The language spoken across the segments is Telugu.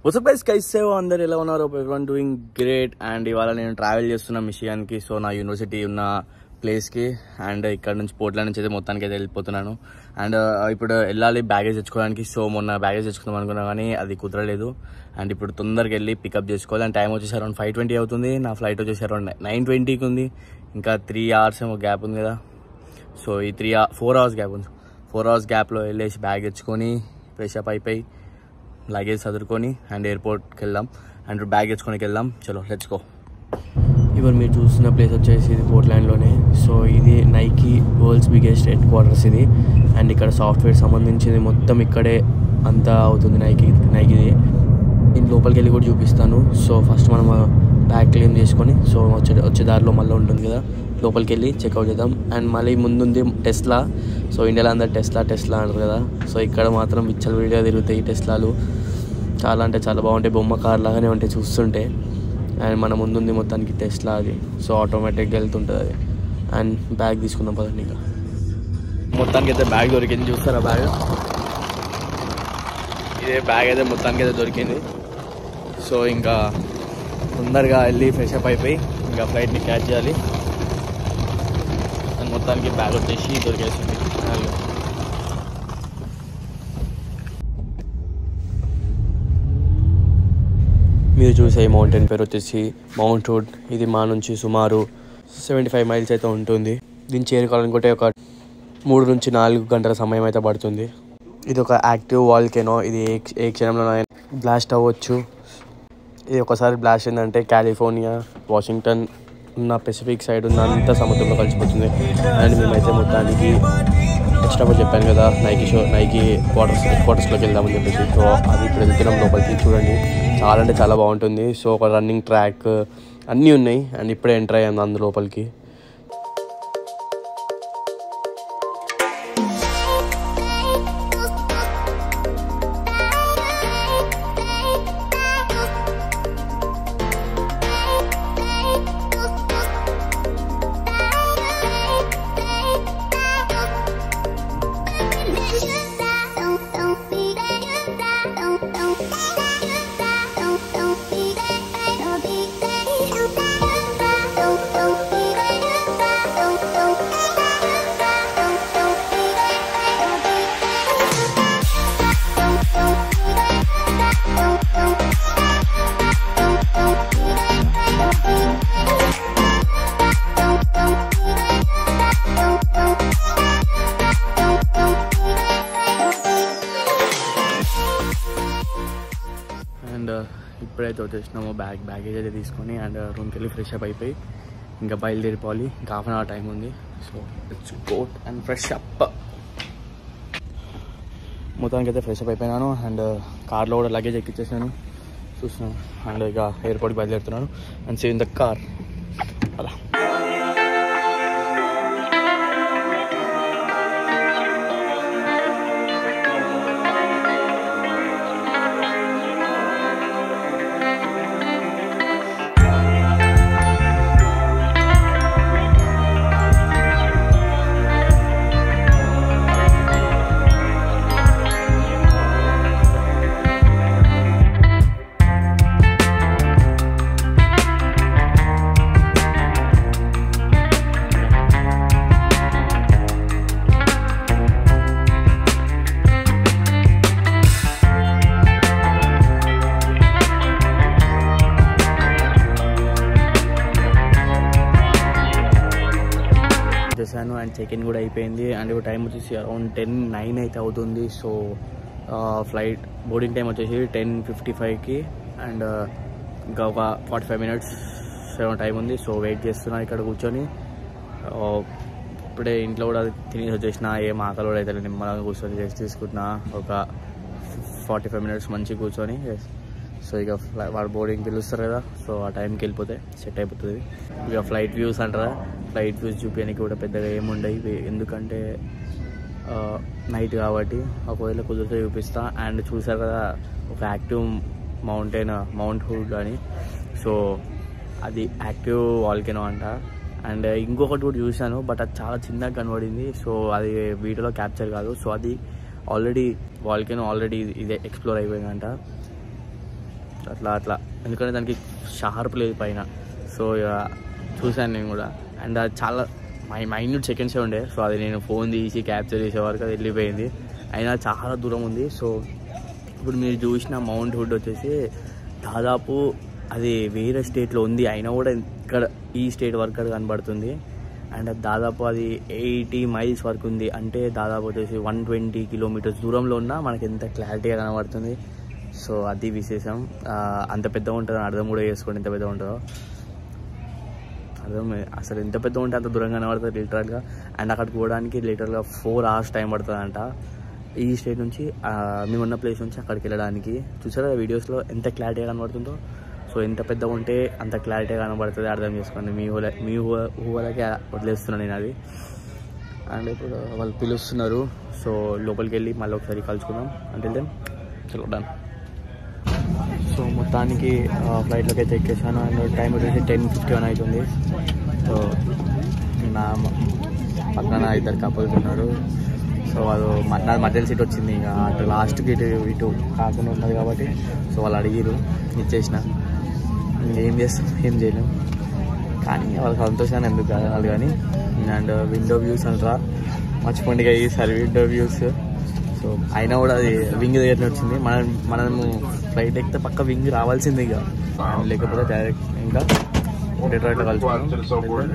వాట్సాప్ గైస్ కైసే అందరు ఎలా ఉన్నారు ఎవరివన్ డూయింగ్ గ్రేట్ అండ్ ఇవాళ నేను ట్రావెల్ చేస్తున్న మిషియాన్కి సో నా యూనివర్సిటీ ఉన్న ప్లేస్కి అండ్ ఇక్కడ నుంచి పోర్ట్ల నుంచి అయితే మొత్తానికి అయితే వెళ్ళిపోతున్నాను అండ్ ఇప్పుడు వెళ్ళాలి బ్యాగేజ్ తెచ్చుకోవడానికి సో మొన్న బ్యాగేజ్ తెచ్చుకుందాం అనుకున్నా కానీ అది కుదరలేదు అండ్ ఇప్పుడు తొందరగా వెళ్ళి పికప్ చేసుకోవాలి అండ్ టైం వచ్చేసి అరౌండ్ ఫైవ్ ట్వంటీ అవుతుంది నా ఫ్లైట్ వచ్చేసి అరౌండ్ నైన్ ట్వంటీకి ఉంది ఇంకా త్రీ అవర్స్ ఏమో గ్యాప్ ఉంది కదా సో ఈ త్రీ ఫోర్ అవర్స్ గ్యాప్ ఉంది ఫోర్ అవర్స్ గ్యాప్లో వెళ్ళేసి బ్యాగ్ తెచ్చుకొని ఫ్రెష్ అప్ అయిపోయి లగేజ్ చదువుకొని అండ్ ఎయిర్పోర్ట్కి వెళ్దాం అండ్ బ్యాగ్ తెచ్చుకోనికి వెళ్దాం చలో లెట్స్ గో ఇప్పుడు మీరు చూస్తున్న ప్లేస్ వచ్చేసి ఇది పోర్ట్లాండ్లోనే సో ఇది Nike world's biggest headquarters ఇది అండ్ ఇక్కడ సాఫ్ట్వేర్ సంబంధించింది మొత్తం ఇక్కడే అంతా అవుతుంది నైకీ నైకీది నేను లోపలికి వెళ్ళి కూడా చూపిస్తాను సో ఫస్ట్ మనం బ్యాగ్ క్లెయిమ్ చేసుకొని సో వచ్చే వచ్చే దారిలో మళ్ళీ ఉంటుంది కదా లోపలికి వెళ్ళి చెక్అవుట్ చేద్దాం అండ్ మళ్ళీ ముందుంది టెస్లా సో ఇండియాలో అందరు టెస్లా టెస్లా అంటారు కదా సో ఇక్కడ మాత్రం విచ్చల వీడియో తిరుగుతాయి టెస్లాలు చాలా అంటే చాలా బాగుంటాయి బొమ్మ కార్ లాగానే ఉంటాయి చూస్తుంటే అండ్ మన ముందుంది మొత్తానికి టెస్లా అది సో ఆటోమేటిక్గా వెళ్తుంటుంది అది అండ్ బ్యాగ్ తీసుకుందాం పదండి ఇంకా మొత్తానికి అయితే బ్యాగ్ దొరికింది చూస్తారా బ్యాగ్ ఇదే బ్యాగ్ అయితే మొత్తానికి అయితే దొరికింది సో ఇంకా తొందరగా వెళ్ళి ఫ్రెష్ అప్ అయిపోయి ఇంకా ఫ్లైట్ని క్యాచ్ చేయాలి అండ్ మొత్తానికి బ్యాగ్ వచ్చేసి దొరికేసింది మీరు చూసే ఈ మౌంటైన్ పేరు వచ్చేసి మౌంట్ రోడ్ ఇది మా నుంచి సుమారు సెవెంటీ ఫైవ్ మైల్స్ అయితే ఉంటుంది దీన్ని చేరుకోవాలనుకుంటే ఒక మూడు నుంచి నాలుగు గంటల సమయం అయితే పడుతుంది ఇది ఒక యాక్టివ్ వాల్కెనో ఇది ఏ ఏ క్షణంలో బ్లాస్ట్ అవ్వచ్చు ఇది ఒకసారి బ్లాస్ట్ అయిందంటే కాలిఫోర్నియా వాషింగ్టన్ ఉన్న పెసిఫిక్ సైడ్ ఉన్న అంత సముద్రంలో కలిసిపోతుంది అండ్ మేమైతే మొత్తానికి వచ్చినప్పుడు చెప్పాను కదా నైకి షో నైకి క్వార్టర్స్ క్వార్టర్స్లోకి వెళ్దామని చెప్పేసి సో అది ఇప్పుడు వెళ్తున్నాం లోపలికి చూడండి చాలా అంటే చాలా బాగుంటుంది సో ఒక రన్నింగ్ ట్రాక్ అన్నీ ఉన్నాయి అండ్ ఇప్పుడే ఎంటర్ అయ్యాను అందు లోపలికి అండ్ ఇప్పుడైతే వచ్చేసినాము బ్యాగ్ బ్యాగేజ్ అయితే తీసుకొని అండ్ రూమ్కి వెళ్ళి ఫ్రెష్ అప్ అయిపోయి ఇంకా బయలుదేరిపోవాలి ఇంకా హాఫ్ అన్ అవర్ టైం ఉంది so it's coat and fresh up మొత్తానికి అయితే ఫ్రెష్ అప్ అయిపోయినాను అండ్ కార్లో కూడా లగేజ్ ఎక్కిచ్చేసాను చూస్తున్నాను అండ్ ఇక ఎయిర్పోర్ట్కి బయలుదేరుతున్నాను and save in the car అలా చేశాను అండ్ చెక్ ఇన్ కూడా అయిపోయింది అండ్ ఇప్పుడు టైం వచ్చేసి అరౌండ్ టెన్ నైన్ అయితే అవుతుంది సో ఫ్లైట్ బోర్డింగ్ టైం వచ్చేసి టెన్ ఫిఫ్టీ ఫైవ్కి అండ్ ఇంకా ఒక forty five minutes seven time ఉంది సో వెయిట్ చేస్తున్నా ఇక్కడ కూర్చొని ఆ, ఇప్పుడే ఇంట్లో కూడా తినేసి వచ్చేసిన ఏం ఆకలి కూడా అయితే నిమ్మలంగా కూర్చొని రెస్ట్ తీసుకుంటున్నా ఒక ఫార్టీ ఫైవ్ మినిట్స్ మంచిగా కూర్చొని సో ఇక ఫ్లై వాడు బోర్డింగ్ పిలుస్తారు కదా సో ఆ టైంకి వెళ్ళిపోతే సెట్ అయిపోతుంది ఇక ఫ్లైట్ వ్యూస్ అంటారా ఫ్లైట్ వ్యూస్ చూపించడానికి కూడా పెద్దగా ఏముండవు ఎందుకంటే నైట్ కాబట్టి ఒకవేళ కుదిరితే చూపిస్తా అండ్ చూసారు కదా ఒక యాక్టివ్ మౌంటైన్ మౌంట్ హుడ్ అని సో అది యాక్టివ్ వాల్కెనో అంట అండ్ ఇంకొకటి కూడా చూశాను బట్ అది చాలా చిన్నగా కనబడింది సో అది వీడియోలో క్యాప్చర్ కాదు సో అది ఆల్రెడీ వాల్కెనో ఆల్రెడీ ఇదే ఎక్స్ప్లోర్ అయిపోయిందంట అట్లా అట్లా ఎందుకంటే దానికి షార్ప్ లేదు పైన సో ఇక చూశాను నేను కూడా అండ్ అది చాలా మై మైన్యూట్ సెకండ్సే ఉండే సో అది నేను ఫోన్ తీసి క్యాప్చర్ చేసే వరకు అది వెళ్ళిపోయింది అయినా చాలా దూరం ఉంది సో ఇప్పుడు మీరు చూసిన మౌంట్ హుడ్ వచ్చేసి దాదాపు అది వేరే స్టేట్లో ఉంది అయినా కూడా ఇక్కడ ఈ స్టేట్ వరకు అది కనబడుతుంది అండ్ అది దాదాపు అది ఎయిటీ మైల్స్ వరకు ఉంది అంటే దాదాపు వచ్చేసి వన్ ట్వంటీ కిలోమీటర్స్ దూరంలో ఉన్నా మనకి ఎంత క్లారిటీగా కనబడుతుంది సో అది విశేషం ఆ, అంత పెద్దగా ఉంటుందని అర్థం కూడా చేసుకోండి ఎంత పెద్దగా ఉంటుందో అర్థం అసలు ఎంత పెద్ద ఉంటే అంత దూరంగా కనబడుతుంది లిటరల్గా అండ్ అక్కడికి పోవడానికి లిటరల్గా ఫోర్ అవర్స్ టైం పడుతుందంట ఈ స్టేట్ నుంచి ఆ, మేము ఉన్న ప్లేస్ నుంచి అక్కడికి వెళ్ళడానికి చూసారా వీడియోస్లో ఎంత క్లారిటీగా కనబడుతుందో సో ఎంత పెద్దగా ఉంటే అంత క్లారిటీగా కనబడుతుంది అర్థం చేసుకోండి మీ ఊళ్ళ మీ ఊ- ఊళ్ళకే వదిలేస్తున్నాను నేను అది అండ్ ఇప్పుడు వాళ్ళు పిలుస్తున్నారు సో లోపలికి వెళ్ళి మళ్ళీ ఒకసారి కలుసుకుందాం అంటే దెన్ చలో డన్ సో మొత్తానికి ఫ్లైట్లోకి అయితే ఎక్కేసాను అండ్ టైం వచ్చేసి టెన్ ఫిఫ్టీ వన్ అవుతుంది సో నా మ- పక్కన ఇద్దరు కపుల్స్ ఉన్నారు సో వాళ్ళు మ- నాది మధ్యలో సీట్ వచ్చింది ఇక అటు లాస్ట్కి ఇటు ఇటు కాకుండా ఉన్నది కాబట్టి సో వాళ్ళు అడిగిరు ఇచ్చేసిన ఇంకేం చేస్తాం ఏం చేయలేం కానీ వాళ్ళకి సంతోషాన్ని ఎందుకు కాదు కానీ అండ్ విండో వ్యూస్ అంటారా మర్చిపోండి ఇక ఈసారి విండో వ్యూస్ సో అయినా కూడా అది వింగ్ దగ్గర వచ్చింది మనం మనము ఫ్లైట్ ఎక్కితే పక్క వింగ్ రావాల్సింది ఇక లేకపోతే డైరెక్ట్ ఇంకా డెట్రాయిట్లో కలుసుకున్నాం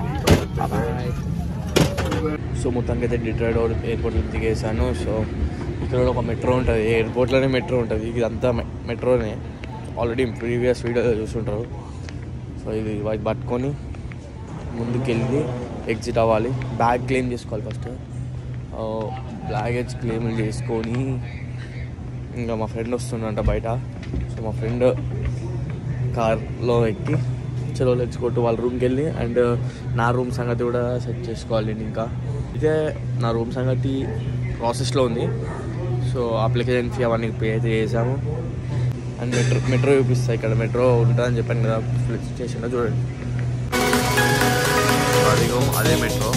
సో మొత్తానికి అయితే డిట్రాయిడ్ ఎయిర్పోర్ట్లో దిగేసాను సో ఇక్కడ కూడా ఒక మెట్రో ఉంటుంది ఎయిర్పోర్ట్లోనే మెట్రో ఉంటుంది ఇదంతా మె- మెట్రోనే ఆల్రెడీ ప్రీవియస్ వీడియోలో చూస్తుంటారు సో ఇది ఇది పట్టుకొని ముందుకెళ్ళి ఎగ్జిట్ అవ్వాలి బ్యాగ్ క్లెయిమ్ చేసుకోవాలి ఫస్ట్ బ్యాగేజ్ క్లెయిమ్ చేసుకొని ఇంకా మా ఫ్రెండ్ వస్తుండంట బయట సో మా ఫ్రెండ్ కార్లో ఎక్కి చలో లెట్స్ కొట్టు వాళ్ళ రూమ్కి వెళ్ళి అండ్ నా రూమ్ సంగతి కూడా సెట్ చేసుకోవాలి నేను ఇంకా అయితే నా రూమ్ సంగతి ప్రాసెస్లో ఉంది సో అప్లికేషన్ ఫీ అవన్నీ పే అయితే చేసాము అండ్ మెట్రో మెట్రో చూపిస్తాయి ఇక్కడ మెట్రో ఉంటుందని చెప్పాను కదా ఫ్లిక్స్ చేసిండో చూడండి అదిగో అదే మెట్రో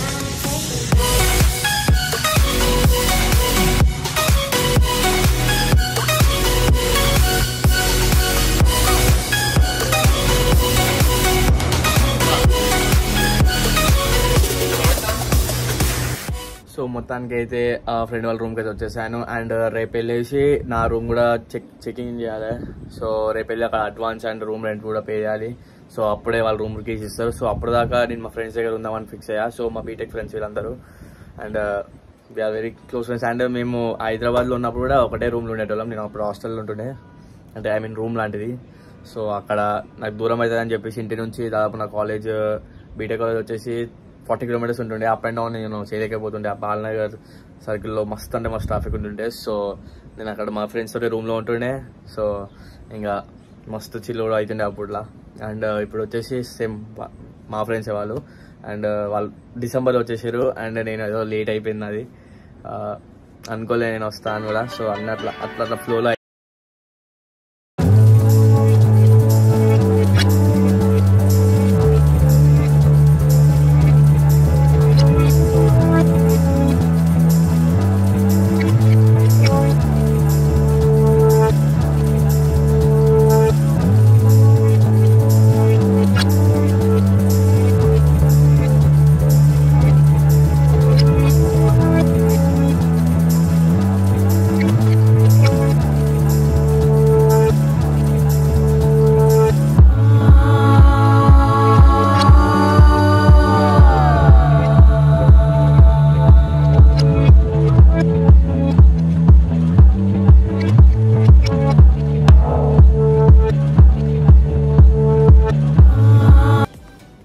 సో మొత్తానికి అయితే ఫ్రెండ్ వాళ్ళ రూమ్కి అయితే వచ్చేసాను అండ్ రేపు వెళ్ళేసి నా రూమ్ కూడా చెక్ చెకింగ్ చేయాలి సో రేపు వెళ్ళి అక్కడ అడ్వాన్స్ అండ్ రూమ్ రెంట్ కూడా పే చేయాలి సో అప్పుడే వాళ్ళ రూమ్ కీస్ ఇస్తారు సో అప్పటిదాకా నేను మా ఫ్రెండ్స్ దగ్గర ఉందామని ఫిక్స్ అయ్యా సో మా బీటెక్ ఫ్రెండ్స్ వీళ్ళందరూ and we're very close friends and మేము హైదరాబాద్లో ఉన్నప్పుడు కూడా ఒకటే రూమ్లో ఉండేటోళ్ళం నేను అప్పుడు హాస్టల్లో ఉంటుండే అంటే ఐ మీన్ రూమ్ లాంటిది సో అక్కడ నాకు దూరం అవుతుందని చెప్పేసి ఇంటి నుంచి దాదాపు నా కాలేజ్ బీటెక్ కాలేజ్ వచ్చేసి ఫార్టీ కిలోమీటర్స్ ఉంటుండే అప్ అండ్ డౌన్ నేను చేయలేకపోతుండే ఆ బాలనగర్ సర్కిల్లో మస్తు అంటే మస్తు ట్రాఫిక్ ఉంటుండే సో నేను అక్కడ మా ఫ్రెండ్స్ తోటి రూమ్లో ఉంటుండే సో ఇంకా మస్తు చిల్లు కూడా అవుతుండే అప్పుడులా అండ్ ఇప్పుడు వచ్చేసి సేమ్ మా ఫ్రెండ్స్ వాళ్ళు అండ్ వాళ్ళు డిసెంబర్ వచ్చేసారు అండ్ నేను ఏదో లేట్ అయిపోయింది అది ఆ, అనుకోలే నేను వస్తాను కూడా సో అన్న అట్లా అట్లా అట్లా ఫ్లోలో